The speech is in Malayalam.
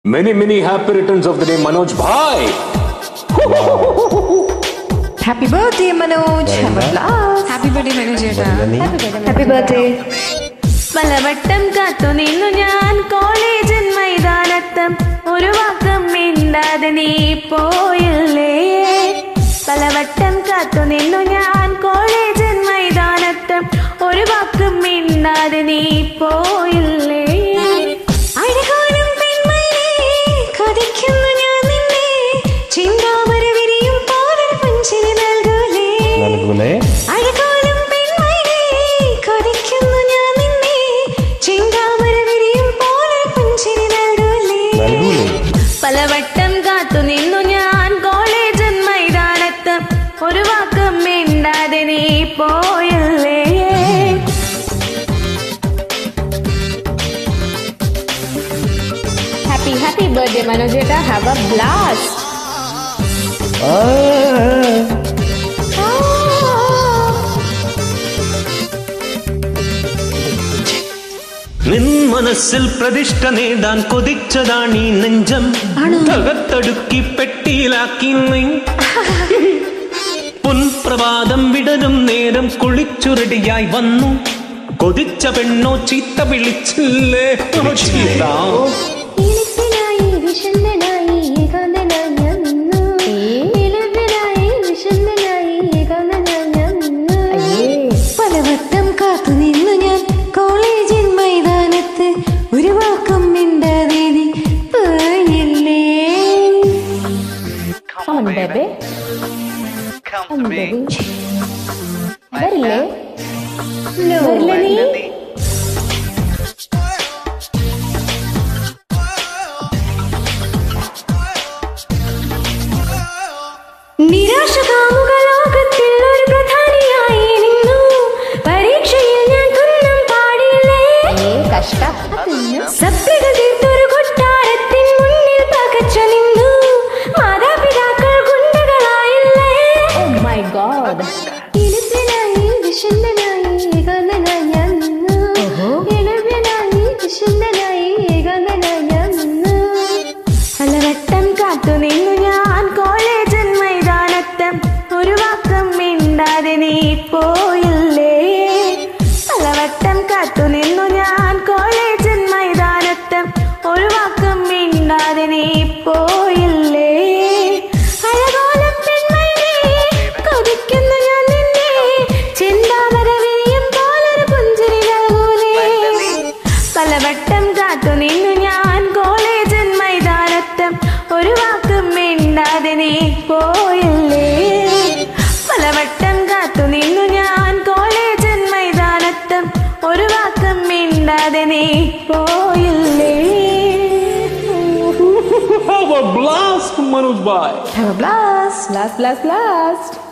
Many, many happy returns of the day, Manoj Bhai. Happy birthday Manoj have a blast happy birthday Manu ചേട്ടാ ഹാപ്പി ബർത്ത്ഡേ പലവട്ടം കാത്തു നിന്നു ഞാൻ കോളേജിൻ മൈതാനത്തം ഒരു വാക്കം മിണ്ടാതെ നീ പോയില്ലേ പലവട്ടം കാത്തു നിന്നു ഞാൻ കോളേജിൻ മൈതാനത്തം ഒരു വാക്കം മിണ്ടാതെ നീ പോയില്ലേ അഴകാനും പെൺമയിലേ, കൊതിക്കുന്നു ഞാൻ നിന്നെ. ചിന്താമര വിരിയും പോലെ പുഞ്ചിരി നൽകൂലേ നൽകൂലേ അഴകാലും പെൺമയിലേ, കൊതിക്കുന്നു ഞാൻ നിന്നെ. ചിന്താമര വിരിയും പോലെ പുഞ്ചിരി നൽകൂലേ? നൽകൂലേ പലവട്ടം കാത്തു നിന്നു ഞാൻ കോളേജൻ മൈതാനത്ത് ഒരു വാക്കും മിണ്ടാതെ നീ പോയല്ലേ ഹാപ്പി ഹാപ്പി ബർത്ത്ഡേ മനു ചേട്ടാ ഹാവ് എ ബ്ലാസ്റ്റ് ആ നിൻ മനസ്സിൽ പ്രതിഷ്ഠ നേടാൻ കൊതിച്ചതാണീ നെഞ്ചം തകർത്തൊടുക്കി പെട്ടിയിലാക്കി നീ പുൻപ്രഭാതം വിടരും നേരം കുളിച്ചു റെഡിയായി വന്നു കൊതിച്ച പെണ്ണോ ചീത്ത വിളിച്ചില്ലേ ഓ, ചീത്ത ഇളിപ്പിനായി വിശന്നനായി ഏകാന്തനായി ഞാൻ നിന്നു. ഇളവിനായി വിശന്നനായി ഏകാന്തനായി ഞാൻ നിന്നു. പലവട്ടം കാത്തു നിന്നു ഞാൻ കോളേജിൻ മൈതാനത്ത് ഒരു വാക്കും മിണ്ടാതെ നീ പോയില്ലേ Come on, baby. Come Come to on, me. baby. My വരില്ലേ love. വരില്ലേ നീ Lily. നിരാശ കാമുക ലോകത്തിൽ ഒരു പ്രധാനിയായി നിന്നു പരീക്ഷയിൽ ഞാൻ തുന്നം പാടില്ലേ ഏ കഷ്ട സപ്രികൾ തീർത്തൊരു കൊട്ടാരത്തിൻ മുന്നിൽ പകച്ചു നിന്നു മാതാപിതാക്കൾ ഗുണ്ടകളായില്ലേ ഓ മൈ ഗോഡ് ഇളിപ്പിനായി വിശുദ്ധനായി ഏകാന്തനായി ഞാൻ നിന്നു ഇളവനായി വിശുദ്ധനായി ഏകാന്തനായി ഞാൻ നിന്നു പലവട്ടം കാത്തു നിന്നു ഞാൻ കോളേജൻ മൈതാനത്തം ഒരു വാക്കം മിണ്ടാതെ നീ പോയില്ലേ പലവട്ടം കാത്തു നിന്നു ഞാൻ കോളേജൻ മൈതാനത്തം ഒരു വാക്കം മിണ്ടാതെ നീ പോയില്ലേ അഴകോലം പെൺമയിലേ, കൊതിക്കുന്നു ഞാൻ നിന്നെ. ചെന്താമര വിരിയും പോലൊരു പുഞ്ചിരി നൽകൂലേ പലവട്ടം കാത്തു നിന്നു ഞാൻ കോളേജൻ മൈതാനത്തം ഒരു വാക്കും മിണ്ടാതെ നീ പോയില്ലേ പലവട്ടം കാത്തു നിന്നു ഞാൻ കോളേജൻ മൈതാനത്തം ഒരു വാക്കും മിണ്ടാതെ നീ പോയില്ലേ Have a blast, Manoj Bhai. Have a blast blast blast blast